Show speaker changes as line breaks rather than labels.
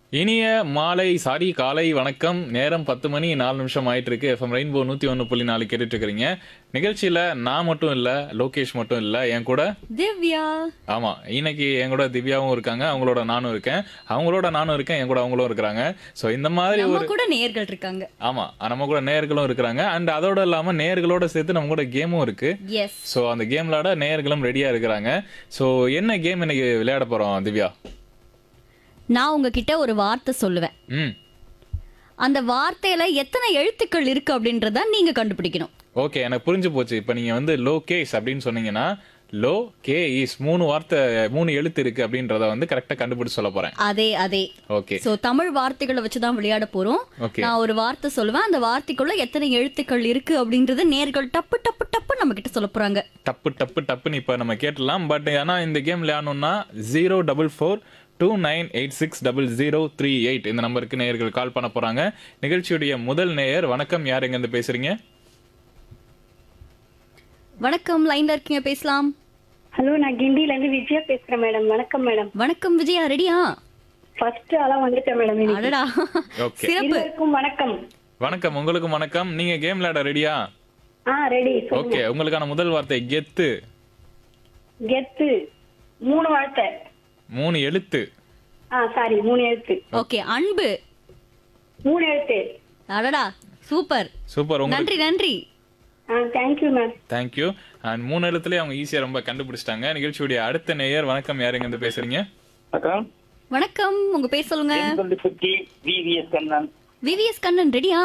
இனிய மாலை சாரி காலை வணக்கம் நேரம் பத்து மணி நாலு நிமிஷம் ஆயிட்டு இருக்கு எஃப்எம் ரெயின்போ நூத்தி ஒன்று புள்ளி நாலு கேட்டுட்டு இருக்கிறீங்க நிகழ்ச்சியில நான் மட்டும் இல்ல லோகேஷ் மட்டும் இல்ல என் கூட
திவ்யா
ஆமா இன்னைக்கு என் கூட திவ்யாவும் இருக்காங்க அவங்களோட நானும் இருக்கேன் அவங்களோட நானும் இருக்கேன் என் கூட அவங்களும் இருக்கிறாங்க சோ இந்த மாதிரி
நம்ம
ஒரு
கூட நேயர்கள் இருக்காங்க
ஆமா நம்ம கூட நேயர்களும் இருக்கிறாங்க அண்ட் அதோட இல்லாம நேயர்களோட சேர்த்து நம்ம கூட கேமும் இருக்கு
எஸ்
சோ அந்த கேம் விளையாட நேயர்களும் ரெடியா இருக்கிறாங்க சோ என்ன கேம் இன்னைக்கு விளையாட போறோம் திவ்யா
நான் உங்ககிட்ட ஒரு வார்த்தை சொல்லுவேன்
ம்
அந்த வார்த்தையில எத்தனை எழுத்துக்கள் இருக்கு அப்படின்றத நீங்க கண்டுபிடிக்கணும்
ஓகே எனக்கு புரிஞ்சு போச்சு இப்போ நீங்க வந்து லோ கேஸ் அப்படின்னு சொன்னீங்கன்னா லோ கே இஸ் மூணு வார்த்தை மூணு எழுத்து இருக்கு அப்படின்றத வந்து கரெக்டா கண்டுபிடிச்சு சொல்ல போறேன்
அதே அதே
ஓகே
சோ தமிழ் வார்த்தைகளை வச்சு தான் விளையாட போறோம்
ஓகே
நான் ஒரு வார்த்தை சொல்லுவேன் அந்த வார்த்தைக்குள்ள எத்தனை எழுத்துக்கள் இருக்கு அப்படின்றத நேர்கள் டப்பு டப்பு டப்பு நம்ம கிட்ட சொல்ல போறாங்க
டப்பு டப்பு டப்புன்னு இப்போ நம்ம கேட்டலாம் பட் ஆனா இந்த கேம் விளையாடணும்னா zero double four two nine eight six double zero three eight இந்த நம்பருக்கு நேயர்கள் கால் பண்ண போறாங்க நிகழ்ச்சியுடைய முதல் நேயர் வணக்கம் யார் எங்கேருந்து பேசுறீங்க
வணக்கம் லைன்ல இருக்கீங்க பேசலாம்
ஹலோ நான் கிண்டில இருந்து விஜயா பேசுறேன் மேடம் வணக்கம் மேடம்
வணக்கம் விஜயா ரெடியா
ஃபர்ஸ்ட் ஆளா வந்துட்டேன் மேடம் இன்னைக்கு.
அடடா
ஓகே
சிறப்பு
இருவருக்கும் வணக்கம்
வணக்கம் உங்களுக்கு வணக்கம் நீங்க கேம் விளையாட ரெடியா
ஆ ரெடி
ஓகே உங்களுக்கான முதல் வார்த்தை கெத்து
கெத்து மூணு வார்த்தை
மூணு எழுத்து
ஆ சாரி மூணு எழுத்து
ஓகே அன்பு
மூணு எழுத்து
அடடா சூப்பர்
சூப்பர் உங்களுக்கு
நன்றி நன்றி
ஆ தேங்க்யூ மேம்
தேங்க்யூ அண்ட் மூணு எழுத்துலயே அவங்க ஈஸியா ரொம்ப கண்டுபிடிச்சிட்டாங்க நிகழ்ச்சியுடைய அடுத்த நேயர் வணக்கம் யார் எங்க இருந்து பேசுறீங்க
வணக்கம்
வணக்கம் உங்க பேர் சொல்லுங்க
சொல்லி சுற்றி விவிஎஸ் கண்ணன்
விவிஎஸ் கண்ணன் ரெடியா